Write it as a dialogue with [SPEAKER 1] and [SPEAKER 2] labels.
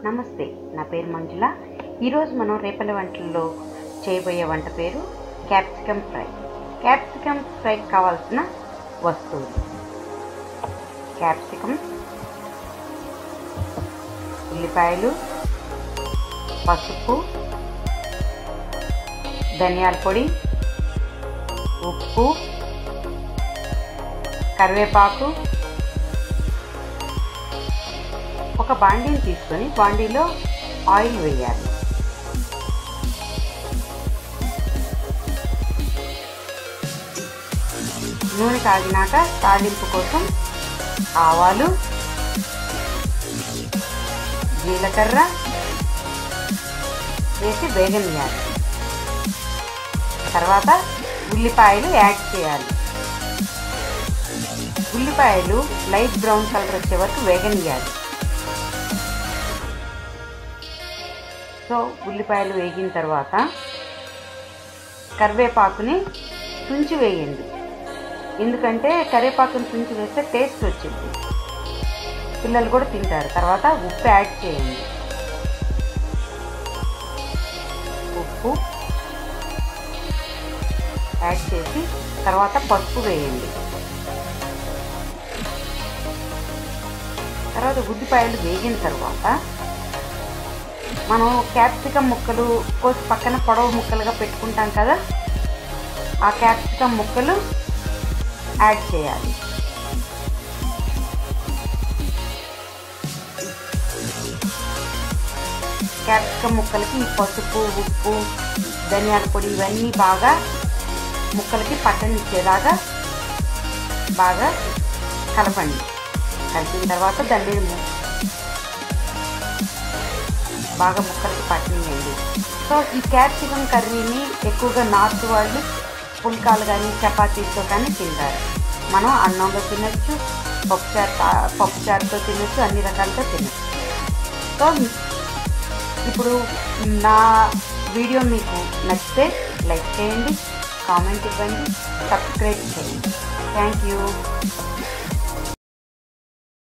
[SPEAKER 1] నమస్తే నా పేరు మంజుల ఈరోజు మనం రేపల వంటల్లో చేయబోయే వంట పేరు క్యాప్సికమ్ ఫ్రై క్యాప్సికమ్ ఫ్రై కావాల్సిన వస్తువులు క్యాప్సికమ్ ఉల్లిపాయలు పసుపు ధనియాల పొడి ఉప్పు కరివేపాకు ఒక బాండీని తీసుకొని బాండీలో ఆయిల్ వేయాలి నూనె కాగినాక తాలింపు కోసం ఆవాలు జీలకర్ర వేసి వేగనియాలి తర్వాత ఉల్లిపాయలు యాడ్ చేయాలి ఉల్లిపాయలు లైట్ బ్రౌన్ కలర్ వచ్చే వరకు వేగనియాలి సో ఉల్లిపాయలు వేగిన తర్వాత కరివేపాకుని తుంచి వేయండి ఎందుకంటే కరివేపాకుని తుంచి వేస్తే టేస్ట్ వచ్చింది పిల్లలు కూడా తింటారు తర్వాత ఉప్పు యాడ్ చేయండి ఉప్పు యాడ్ చేసి తర్వాత పసుపు వేయండి తర్వాత ఉల్లిపాయలు వేగిన తర్వాత మనం క్యాప్సికమ్ ముక్కలు కోసి పక్కన పొడవు ముక్కలుగా పెట్టుకుంటాం కదా ఆ క్యాప్సికమ్ ముక్కలు యాడ్ చేయాలి క్యాప్సికమ్ ముక్కలకి ఈ పసుపు ఉప్పు ధనియాల పొడి ఇవన్నీ బాగా ముక్కలకి పట్టనిచ్చేలాగా బాగా కలపండి కలిపిన తర్వాత దాన్ని బాగా ముక్కలకి పట్టనియండి సో ఈ క్యాప్సికమ్ కర్రీని ఎక్కువగా నార్త్ వాళ్ళు పుల్కాలు కానీ చపాతీతో కానీ తింటారు మనం అన్నంలో తినచ్చు పప్పుచారు పప్పుచారుతో తినచ్చు అన్ని రకాలతో తినచ్చు సో ఇప్పుడు నా వీడియో మీకు నచ్చితే లైక్ చేయండి కామెంట్ ఇవ్వండి సబ్స్క్రైబ్ చేయండి థ్యాంక్ యూ